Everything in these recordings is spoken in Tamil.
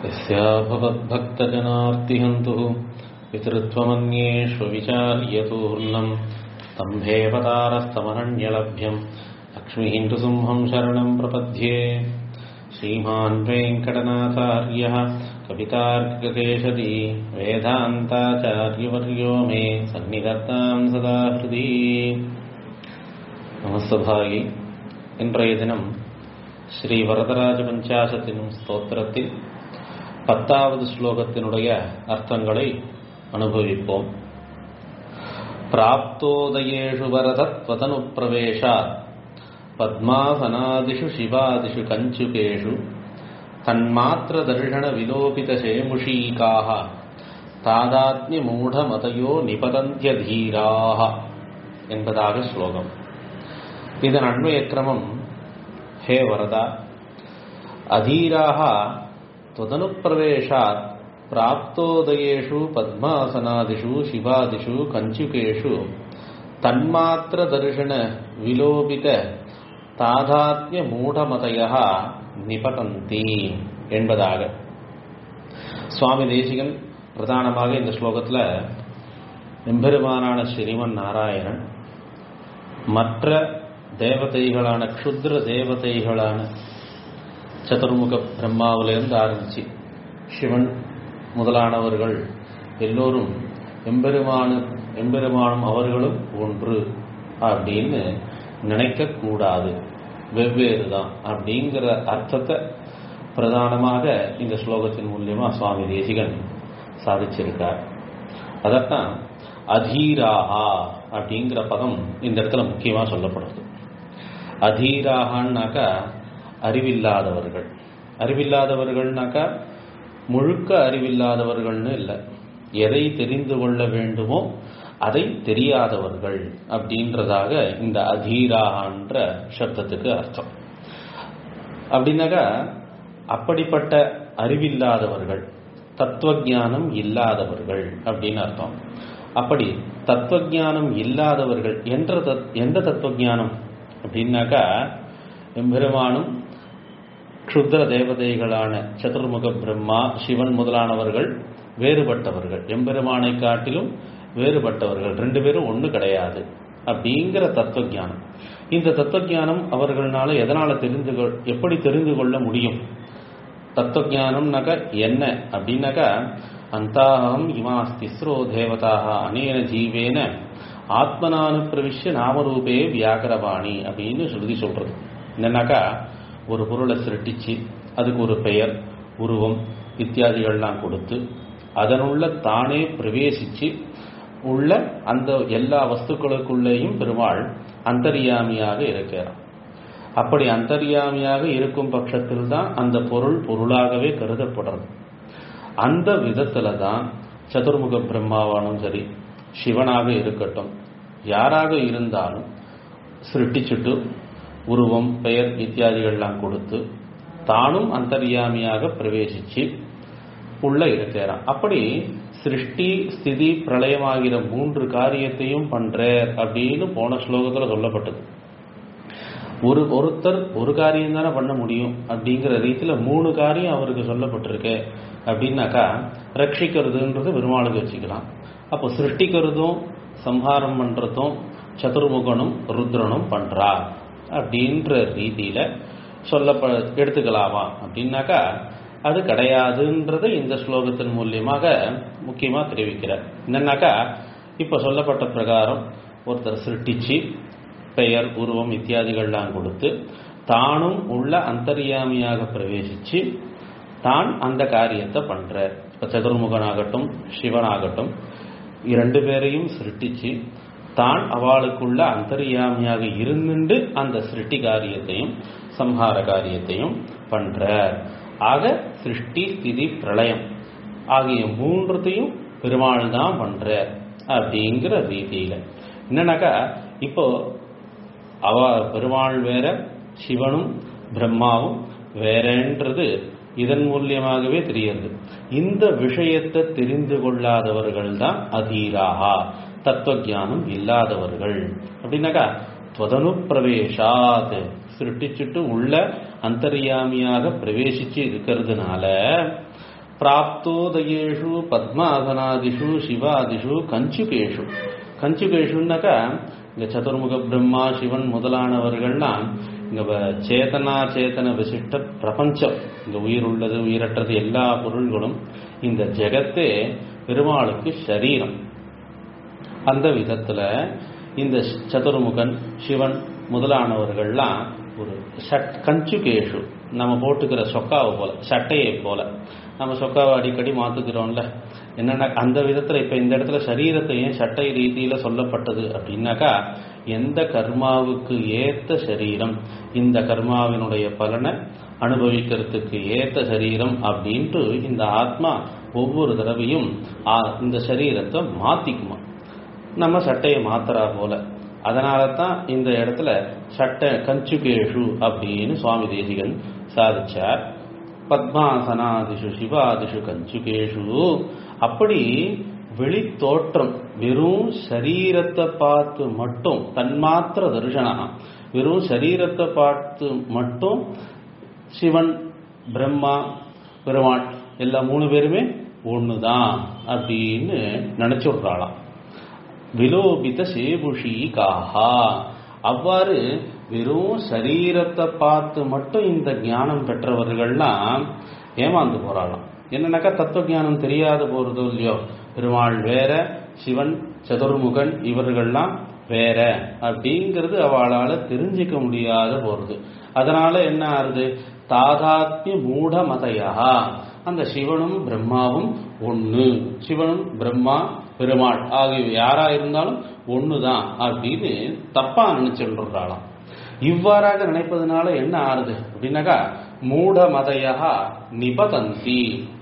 यस्याभवद्भक्तजनार्तिहन्तुः पितृत्वमन्येष्वविचार्यतूर्णम् तम्भेवतारस्तमनन्यलभ्यम् लक्ष्मीः नृसिंहम् शरणम् प्रपद्ये श्रीमान् वेङ्कटनाथार्यः कवितार्किककेशरी वेदान्ताचार्यवर्यो मे सन्निधत्ताम् सदा हृदि நமஸ்தபாகி இன்றைய தினம் ஸ்ரீ வரதராஜ பஞ்சாசத்தின் ஸ்தோத்திரத்தில் பத்தாவது ஸ்லோகத்தினுடைய அர்த்தங்களை அனுபவிப்போம் பிராப்தோதயேஷு வரதத்வதனு பிரவேசாத் பத்மாசனாதிஷு சிவாதிஷு கஞ்சுகேஷு தன்மாத்திர தர்ஷன விலோபித சேமுஷீகாக தாதாத்மிய மூடமதையோ நிபதந்தியதீராக என்பதாக ஸ்லோகம் இதன் அன்வய கிரமம் ஹே வரதா அதீராக त्वदनुप्रवेशात् प्राप्तोदयेषु पद्मासनादिषु शिवादिषु कञ्चुकेषु तन्मात्रदर्शनविलोपित தாதாத்மிய மூடமதையா நிபதந்தி என்பதாக சுவாமி தேசிகன் பிரதானமாக இந்த ஸ்லோகத்தில் எம்பெருமானான ஸ்ரீமன் நாராயணன் மற்ற தேவதைகளான க்ஷுத்ர தேவதைகளான சதுர்முக பிரம்மாவிலிருந்து ஆரம்பிச்சு சிவன் முதலானவர்கள் எல்லோரும் எம்பெருமானு எம்பெருமானும் அவர்களும் ஒன்று அப்படின்னு நினைக்கக்கூடாது வெவ்வேறு தான் அப்படிங்கிற அர்த்தத்தை பிரதானமாக இந்த ஸ்லோகத்தின் மூலியமா சுவாமி தேசிகன் சாதிச்சிருக்கார் அதத்தான் அதீராகா அப்படிங்கிற பதம் இந்த இடத்துல முக்கியமாக சொல்லப்படுறது அதீராகான்னாக்கா அறிவில்லாதவர்கள் அறிவில்லாதவர்கள்னாக்கா முழுக்க அறிவில்லாதவர்கள்னு இல்லை எதை தெரிந்து கொள்ள வேண்டுமோ அதை தெரியாதவர்கள் அப்படின்றதாக இந்த அதீரான்ற சப்தத்துக்கு அர்த்தம் அப்படின்னாக்கா அப்படிப்பட்ட அறிவில்லாதவர்கள் தத்துவஜானம் இல்லாதவர்கள் அப்படின்னு அர்த்தம் அப்படி தத்துவஜானம் இல்லாதவர்கள் என்ற எந்த தத்துவஜானம் அப்படின்னாக்கா எம்பெருமானும் க்ஷுத்ர தேவதைகளான சதுர்முக பிரம்மா சிவன் முதலானவர்கள் வேறுபட்டவர்கள் எம்பெருமானை காட்டிலும் வேறுபட்டவர்கள் ரெண்டு பேரும் ஒன்று கிடையாது அப்படிங்கிற தத்துவஜானம் இந்த தத்துவஜானம் அவர்களால எதனால தெரிந்து எப்படி தெரிந்து கொள்ள முடியும் தத்துவஜானம்னாக்கா என்ன அப்படின்னாக்கா அந்தாகம் இமாஸ் திஸ்ரோ தேவதாக அநேன ஜீவேன ஆத்மனானு பிரவிஷ்ய நாமரூபே வியாகரவாணி அப்படின்னு ஸ்ருதி சொல்றது என்னன்னாக்கா ஒரு பொருளை சிருட்டிச்சு அதுக்கு ஒரு பெயர் உருவம் இத்தியாதிகள்லாம் கொடுத்து அதனுள்ள தானே பிரவேசிச்சு உள்ள அந்த எல்லா வஸ்துக்களுக்குள்ளேயும் பெருமாள் அந்தரியாமியாக இருக்கிறார் அப்படி அந்தரியாமியாக இருக்கும் பட்சத்தில் தான் அந்த பொருள் பொருளாகவே கருதப்படுறது அந்த விதத்துல தான் சதுர்முக பிரம்மாவானும் சரி சிவனாக இருக்கட்டும் யாராக இருந்தாலும் சிருட்டிச்சுட்டு உருவம் பெயர் இத்தியாதிகள்லாம் கொடுத்து தானும் அந்தர்யாமியாக பிரவேசிச்சு உள்ள இருக்கிறான் அப்படி சிருஷ்டி ஸ்திதி பிரளயமாகிற மூன்று காரியத்தையும் பண்றார் அப்படின்னு போன ஸ்லோகத்தில் சொல்லப்பட்டது ஒரு ஒருத்தர் ஒரு காரியம் தானே பண்ண முடியும் அப்படிங்கிற ரீதியில் மூணு காரியம் அவருக்கு சொல்லப்பட்டிருக்கு அப்படின்னாக்கா ரட்சிக்கிறதுன்றது பெருமாளுக்கு வச்சுக்கலாம் அப்போ சிருஷ்டிக்கிறதும் சம்ஹாரம் பண்றதும் சதுர்முகனும் ருத்ரனும் பண்றா அப்படின்ற ரீதியில சொல்லப்ப எடுத்துக்கலாமா அப்படின்னாக்கா அது கிடையாதுன்றது இந்த ஸ்லோகத்தின் மூலியமாக முக்கியமா தெரிவிக்கிறார் என்னன்னாக்கா இப்ப சொல்லப்பட்ட பிரகாரம் ஒருத்தர் சிருட்டிச்சு பெயர் உருவம் இத்தியாதிகள்லாம் கொடுத்து தானும் உள்ள அந்தரியாமியாக பிரவேசிச்சு தான் அந்த காரியத்தை பண்ற இப்ப சதுர்முகனாகட்டும் சிவனாகட்டும் இரண்டு பேரையும் சிருட்டிச்சு தான் அவளுக்குள்ள அந்தரியாமியாக இருந்துட்டு அந்த சிருஷ்டி காரியத்தையும் சம்ஹார காரியத்தையும் பண்றார் ஆக சிருஷ்டி ஸ்திதி பிரளயம் ஆகிய மூன்றுத்தையும் பெருமாள் தான் பண்றார் அப்படிங்கிற ரீதியில என்னன்னாக்கா இப்போ அவ பெருமாள் வேற சிவனும் பிரம்மாவும் வேறன்றது இதன் மூலியமாகவே தெரியுது இந்த விஷயத்தை தெரிந்து கொள்ளாதவர்கள் தான் அதீராகா தத்துவஜானம் இல்லாதவர்கள் அப்படின்னாக்கா துவதனு பிரவேசாத் சிருஷ்டிச்சுட்டு உள்ள அந்தரியாமியாக பிரவேசிச்சு இருக்கிறதுனால பிராப்தோதயேஷு பத்மாசனாதிஷு சிவாதிஷு கஞ்சுகேஷு கஞ்சுகேஷுன்னாக்கா இந்த சதுர்முக பிரம்மா சிவன் முதலானவர்கள்லாம் இங்க வ- சேதனா சேதன விசிஷ்ட பிரபஞ்சம் இந்த உயிர் உள்ளது உயிரற்றது எல்லா பொருள்களும் இந்த ஜெகத்தே பெருமாளுக்கு சரீரம் அந்த விதத்துல இந்த சதுர்முகன் சிவன் முதலானவர்கள்லாம் ஒரு ஷட் கஞ்சுகேஷு நம்ம போட்டுக்கிற சொக்காவை போல சட்டையை போல நம்ம சொக்காவை அடிக்கடி மாத்துக்கிறோம்ல என்னன்னா அந்த விதத்துல இப்ப இந்த இடத்துல சரீரத்தை ஏன் சட்டை ரீதியில சொல்லப்பட்டது அப்படின்னாக்கா எந்த கர்மாவுக்கு ஏத்த சரீரம் இந்த கர்மாவினுடைய பலனை அனுபவிக்கிறதுக்கு ஏத்த சரீரம் அப்படின்ட்டு இந்த ஆத்மா ஒவ்வொரு தடவையும் ஆ, இந்த சரீரத்தை மாத்திக்குமா நம்ம சட்டையை மாத்துறா போல அதனால தான் இந்த இடத்துல சட்டை கஞ்சுகேஷு அப்படின்னு சுவாமி தேசிகன் சாதிச்சார் பத்மாசனாதிஷு சிவாதிஷு கஞ்சுகேஷு அப்படி வெளி தோற்றம் வெறும் சரீரத்தை பார்த்து மட்டும் தன்மாத்திர தரிசனா வெறும் சரீரத்தை பார்த்து மட்டும் சிவன் பிரம்மா பெருமாள் எல்லா மூணு பேருமே ஒண்ணுதான் அப்படின்னு நினைச்சுடுறாளாம் விலோபித சேபுஷி காஹா அவ்வாறு வெறும் சரீரத்தை பார்த்து மட்டும் இந்த ஞானம் பெற்றவர்கள்லாம் ஏமாந்து போறாளாம் என்னன்னாக்கா தத்துவ ஞானம் தெரியாத போறதோ இல்லையோ பெருமாள் வேற சிவன் சதுர்முகன் இவர்கள்லாம் வேற அப்படிங்கிறது அவளால தெரிஞ்சுக்க முடியாத போறது அதனால என்ன ஆறுது தாதாத்மிய மூட மதையா அந்த சிவனும் பிரம்மாவும் ஒண்ணு சிவனும் பிரம்மா பெருமாள் ஆகிய யாரா இருந்தாலும் ஒண்ணுதான் அப்படின்னு தப்பா நினைச்சுன்றாளாம் இவ்வாறாக நினைப்பதனால என்ன ஆறுது அப்படின்னாக்கா மூட மதையா நிபதந்தி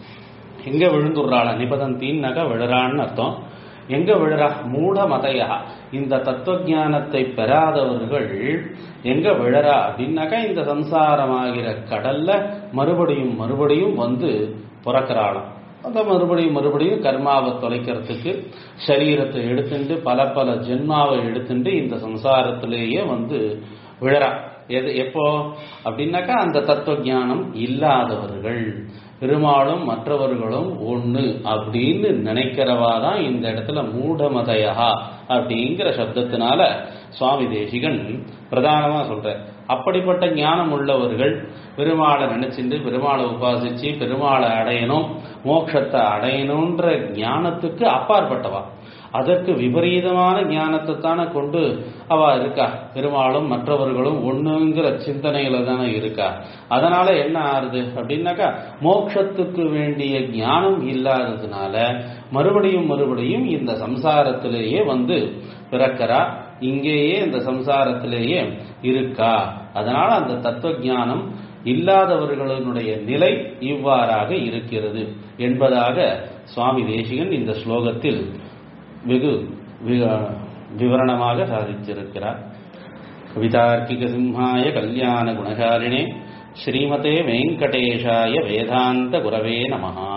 எங்க விழுந்துடுறாளா நிபதந்தின்னாக்கா விழுறான்னு அர்த்தம் எங்க விழுறா மூட மதையா இந்த தத்துவ ஞானத்தை பெறாதவர்கள் எங்க விழறா அப்படின்னாக்கா இந்த சம்சாரமாகிற கடல்ல மறுபடியும் மறுபடியும் வந்து பிறக்கிறாளாம் அந்த மறுபடியும் மறுபடியும் கர்மாவை தொலைக்கிறதுக்கு சரீரத்தை எடுத்துட்டு பல பல ஜென்மாவை எடுத்துட்டு இந்த சம்சாரத்திலேயே வந்து விழறா எது எப்போ அப்படின்னாக்கா அந்த தத்துவ ஞானம் இல்லாதவர்கள் பெருமாளும் மற்றவர்களும் ஒண்ணு அப்படின்னு நினைக்கிறவா தான் இந்த இடத்துல மூடமதையா அப்படிங்கிற சப்தத்தினால சுவாமி தேசிகன் பிரதானமா சொல்ற அப்படிப்பட்ட ஞானம் உள்ளவர்கள் பெருமாளை நினைச்சிட்டு பெருமாளை உபாசிச்சு பெருமாளை அடையணும் மோட்சத்தை அடையணும்ன்ற ஞானத்துக்கு அப்பாற்பட்டவா அதற்கு விபரீதமான ஞானத்தை தானே கொண்டு அவ இருக்கா பெருமாளும் மற்றவர்களும் ஒண்ணுங்கிற சிந்தனையில தானே இருக்கா அதனால என்ன ஆறுது அப்படின்னாக்கா மோட்சத்துக்கு வேண்டிய ஞானம் இல்லாததுனால மறுபடியும் மறுபடியும் இந்த சம்சாரத்திலேயே வந்து பிறக்கிறா இங்கேயே இந்த சம்சாரத்திலேயே இருக்கா அதனால அந்த தத்துவ ஞானம் இல்லாதவர்களுடைய நிலை இவ்வாறாக இருக்கிறது என்பதாக சுவாமி தேசிகன் இந்த ஸ்லோகத்தில் வெகு வி- விவரணமாக சாதித்திருக்கிறார் கவிதார்க்கிக சிம்ஹாய கல்யாண குணசாலினே ஸ்ரீமதே வெங்கடேஷாய வேதாந்த குரவே நமஹா